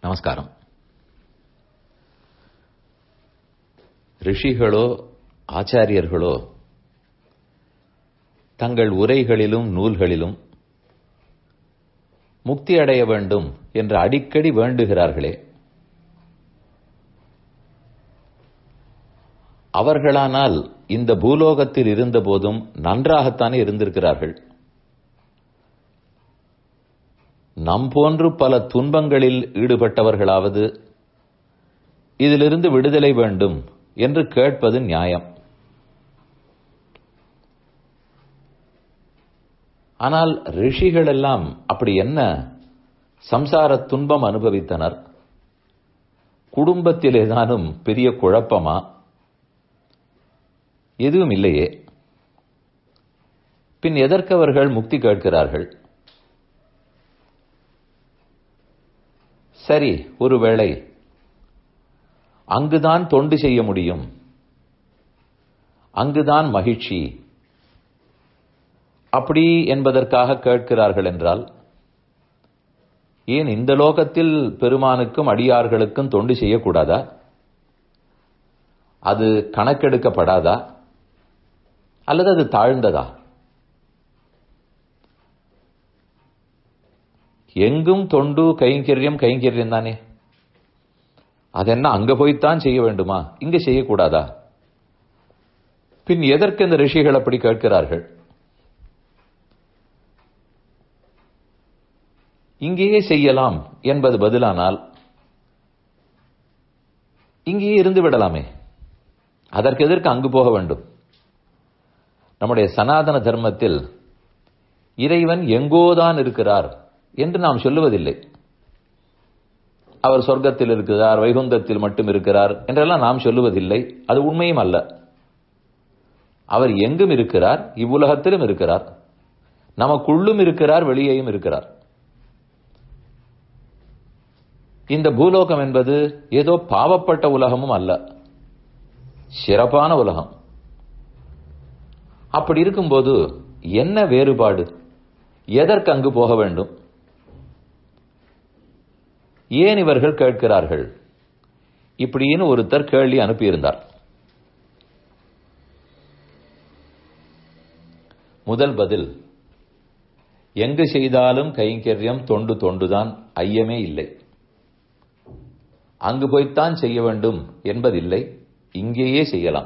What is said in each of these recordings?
நமஸ்காரம் ரிஷிகளோ ஆச்சாரியர்களோ தங்கள் உரைகளிலும் நூல்களிலும் முக்தி அடைய வேண்டும் என்று அடிக்கடி வேண்டுகிறார்களே அவர்களானால் இந்த பூலோகத்தில் இருந்தபோதும் நன்றாகத்தானே இருந்திருக்கிறார்கள் நம் போன்று பல துன்பங்களில் ஈடுபட்டவர்களாவது இதிலிருந்து விடுதலை வேண்டும் என்று கேட்பது நியாயம் ஆனால் ரிஷிகள் எல்லாம் அப்படி என்ன சம்சார துன்பம் அனுபவித்தனர் குடும்பத்தில் ஏதானும் பெரிய குழப்பமா எதுவும் இல்லையே பின் எதற்கு அவர்கள் முக்தி கேட்கிறார்கள் சரி ஒருவேளை அங்குதான் தொண்டு செய்ய முடியும் அங்குதான் மகிழ்ச்சி அப்படி என்பதற்காக கேட்கிறார்கள் என்றால் ஏன் இந்த லோகத்தில் பெருமானுக்கும் அடியார்களுக்கும் தொண்டு செய்யக்கூடாதா அது கணக்கெடுக்கப்படாதா அல்லது அது தாழ்ந்ததா எங்கும் தொண்டு கைங்கரியம் கைங்கரியம் தானே அதென்ன அங்க போய்த்தான் செய்ய வேண்டுமா இங்க செய்யக்கூடாதா பின் எதற்கு இந்த ரிஷிகள் அப்படி கேட்கிறார்கள் இங்கேயே செய்யலாம் என்பது பதிலானால் இங்கேயே இருந்து விடலாமே அதற்கு எதற்கு அங்கு போக வேண்டும் நம்முடைய சனாதன தர்மத்தில் இறைவன் எங்கோதான் இருக்கிறார் என்று நாம் சொல்லுவதில்லை அவர் சொர்க்கத்தில் இருக்கிறார் வைகுந்தத்தில் மட்டும் இருக்கிறார் என்றெல்லாம் நாம் சொல்லுவதில்லை அது உண்மையும் அல்ல அவர் எங்கும் இருக்கிறார் இவ்வுலகத்திலும் இருக்கிறார் நமக்குள்ளும் இருக்கிறார் வெளியேயும் இருக்கிறார் இந்த பூலோகம் என்பது ஏதோ பாவப்பட்ட உலகமும் அல்ல சிறப்பான உலகம் அப்படி இருக்கும்போது என்ன வேறுபாடு எதற்கு அங்கு போக வேண்டும் ஏன் இவர்கள் கேட்கிறார்கள் இப்படின்னு ஒருத்தர் கேள்வி அனுப்பியிருந்தார் முதல் பதில் எங்கு செய்தாலும் கைங்கரியம் தொண்டு தொண்டுதான் ஐயமே இல்லை அங்கு போய்த்தான் செய்ய வேண்டும் என்பதில்லை இங்கேயே செய்யலாம்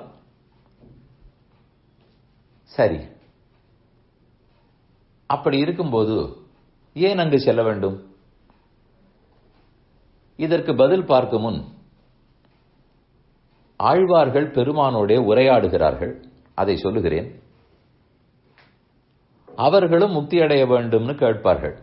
சரி அப்படி இருக்கும்போது ஏன் அங்கு செல்ல வேண்டும் இதற்கு பதில் பார்க்கும் முன் ஆழ்வார்கள் பெருமானோடே உரையாடுகிறார்கள் அதை சொல்லுகிறேன் அவர்களும் முக்தி அடைய வேண்டும்னு கேட்பார்கள்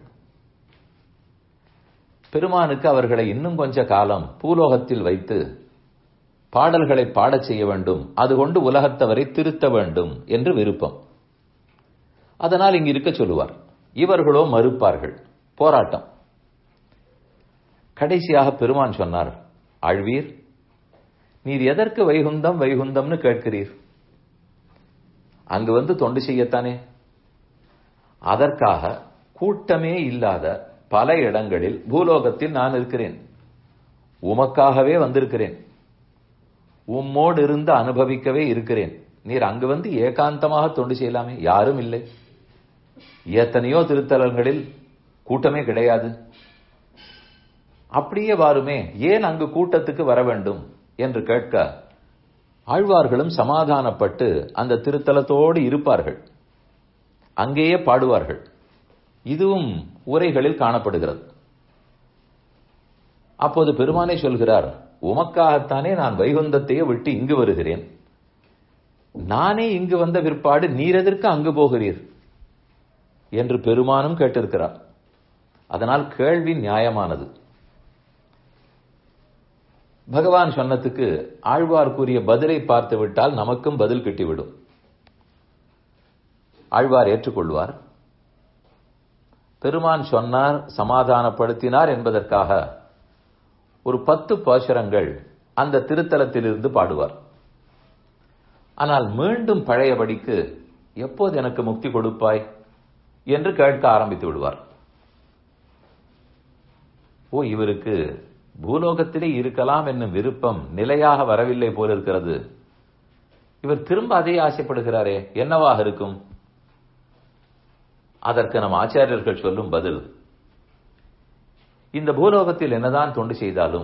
பெருமானுக்கு அவர்களை இன்னும் கொஞ்ச காலம் பூலோகத்தில் வைத்து பாடல்களை பாடச் செய்ய வேண்டும் அது கொண்டு உலகத்தவரை திருத்த வேண்டும் என்று விருப்பம் அதனால் இங்கு இருக்க சொல்லுவார் இவர்களோ மறுப்பார்கள் போராட்டம் கடைசியாக பெருமான் சொன்னார் ஆழ்வீர் நீர் எதற்கு வைகுந்தம் வைகுந்தம்னு கேட்கிறீர் அங்கு வந்து தொண்டு செய்யத்தானே அதற்காக கூட்டமே இல்லாத பல இடங்களில் பூலோகத்தில் நான் இருக்கிறேன் உமக்காகவே வந்திருக்கிறேன் உம்மோடு இருந்து அனுபவிக்கவே இருக்கிறேன் நீர் அங்கு வந்து ஏகாந்தமாக தொண்டு செய்யலாமே யாரும் இல்லை எத்தனையோ திருத்தலங்களில் கூட்டமே கிடையாது அப்படியே வாருமே ஏன் அங்கு கூட்டத்துக்கு வர வேண்டும் என்று கேட்க ஆழ்வார்களும் சமாதானப்பட்டு அந்த திருத்தலத்தோடு இருப்பார்கள் அங்கேயே பாடுவார்கள் இதுவும் உரைகளில் காணப்படுகிறது அப்போது பெருமானே சொல்கிறார் உமக்காகத்தானே நான் வைகுந்தத்தையே விட்டு இங்கு வருகிறேன் நானே இங்கு வந்த பிற்பாடு நீர் எதற்கு அங்கு போகிறீர் என்று பெருமானும் கேட்டிருக்கிறார் அதனால் கேள்வி நியாயமானது பகவான் சொன்னதுக்கு ஆழ்வார் கூறிய பதிலை பார்த்து விட்டால் நமக்கும் பதில் கிட்டிவிடும் ஆழ்வார் ஏற்றுக்கொள்வார் பெருமான் சொன்னார் சமாதானப்படுத்தினார் என்பதற்காக ஒரு பத்து பாசுரங்கள் அந்த திருத்தலத்திலிருந்து பாடுவார் ஆனால் மீண்டும் பழையபடிக்கு எப்போது எனக்கு முக்தி கொடுப்பாய் என்று கேட்க ஆரம்பித்து விடுவார் ஓ இவருக்கு பூலோகத்திலே இருக்கலாம் என்னும் விருப்பம் நிலையாக வரவில்லை போல இருக்கிறது இவர் திரும்ப அதே ஆசைப்படுகிறாரே என்னவாக இருக்கும் அதற்கு நம் ஆச்சாரியர்கள் சொல்லும் பதில் இந்த பூலோகத்தில் என்னதான் தொண்டு செய்தாலும்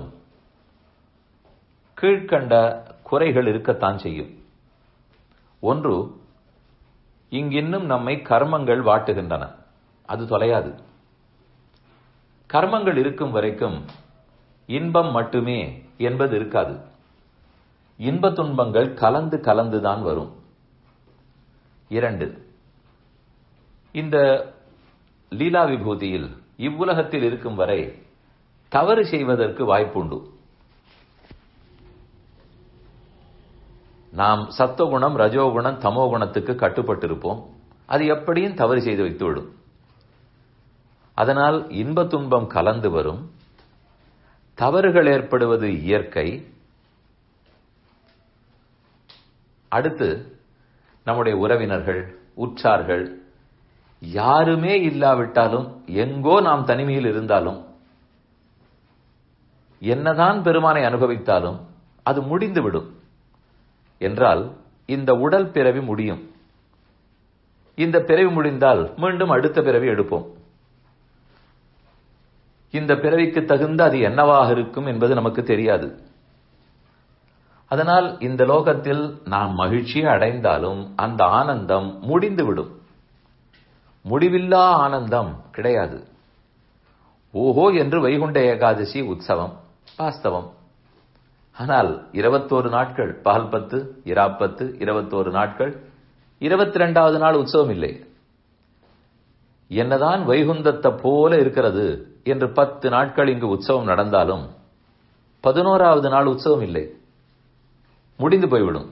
கீழ்கண்ட குறைகள் இருக்கத்தான் செய்யும் ஒன்று இங்கின்னும் நம்மை கர்மங்கள் வாட்டுகின்றன அது தொலையாது கர்மங்கள் இருக்கும் வரைக்கும் இன்பம் மட்டுமே என்பது இருக்காது இன்ப துன்பங்கள் கலந்து கலந்துதான் வரும் இரண்டு இந்த லீலா விபூதியில் இவ்வுலகத்தில் இருக்கும் வரை தவறு செய்வதற்கு வாய்ப்புண்டு நாம் சத்துவகுணம் ரஜோகுணம் தமோகுணத்துக்கு கட்டுப்பட்டிருப்போம் அது எப்படியும் தவறு செய்து வைத்துவிடும் அதனால் இன்ப துன்பம் கலந்து வரும் தவறுகள் ஏற்படுவது இயற்கை அடுத்து நம்முடைய உறவினர்கள் உற்றார்கள் யாருமே இல்லாவிட்டாலும் எங்கோ நாம் தனிமையில் இருந்தாலும் என்னதான் பெருமானை அனுபவித்தாலும் அது முடிந்துவிடும் என்றால் இந்த உடல் பிறவி முடியும் இந்த பிறவி முடிந்தால் மீண்டும் அடுத்த பிறவி எடுப்போம் இந்த பிறவிக்கு தகுந்த அது என்னவாக இருக்கும் என்பது நமக்கு தெரியாது அதனால் இந்த லோகத்தில் நாம் மகிழ்ச்சியை அடைந்தாலும் அந்த ஆனந்தம் முடிந்துவிடும் முடிவில்லா ஆனந்தம் கிடையாது ஓஹோ என்று வைகுண்ட ஏகாதசி உற்சவம் வாஸ்தவம் ஆனால் இருபத்தோரு நாட்கள் பகல் பத்து இராப்பத்து இருபத்தோரு நாட்கள் இருபத்தி ரெண்டாவது நாள் உற்சவம் இல்லை என்னதான் வைகுந்தத்தை போல இருக்கிறது என்று பத்து நாட்கள் இங்கு உற்சவம் நடந்தாலும் பதினோராவது நாள் உற்சவம் இல்லை முடிந்து போய்விடும்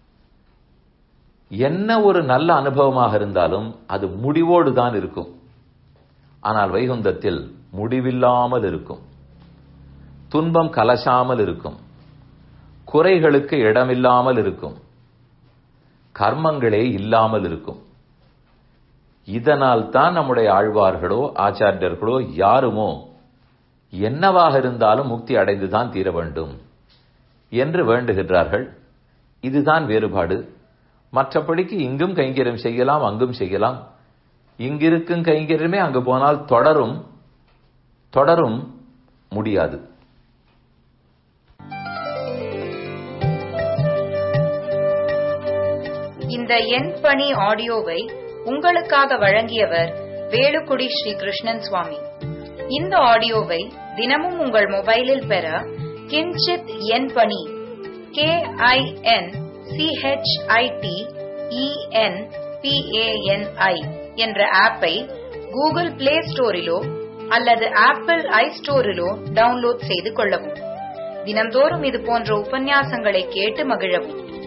என்ன ஒரு நல்ல அனுபவமாக இருந்தாலும் அது முடிவோடு தான் இருக்கும் ஆனால் வைகுந்தத்தில் முடிவில்லாமல் இருக்கும் துன்பம் கலசாமல் இருக்கும் குறைகளுக்கு இடமில்லாமல் இருக்கும் கர்மங்களே இல்லாமல் இருக்கும் இதனால் தான் நம்முடைய ஆழ்வார்களோ ஆச்சாரியர்களோ யாருமோ என்னவாக இருந்தாலும் முக்தி அடைந்துதான் தீர வேண்டும் என்று வேண்டுகின்றார்கள் இதுதான் வேறுபாடு மற்றபடிக்கு இங்கும் கைங்கரியம் செய்யலாம் அங்கும் செய்யலாம் இங்கிருக்கும் கைங்கரியமே அங்கு போனால் தொடரும் தொடரும் முடியாது இந்த எண் பணி ஆடியோவை உங்களுக்காக வழங்கியவர் வேலுக்குடி ஸ்ரீ கிருஷ்ணன் சுவாமி இந்த ஆடியோவை தினமும் உங்கள் மொபைலில் பெற கிஞ்சித் எண் பணி கே ஐ என் சிஹெச்ஐடி இஎன் பிஏஎன்ஐ என்ற ஆப்பை கூகுள் பிளே ஸ்டோரிலோ அல்லது ஆப்பிள் ஐ ஸ்டோரிலோ டவுன்லோட் செய்து கொள்ளவும் தினம்தோறும் இது போன்ற உபன்யாசங்களை கேட்டு மகிழவும்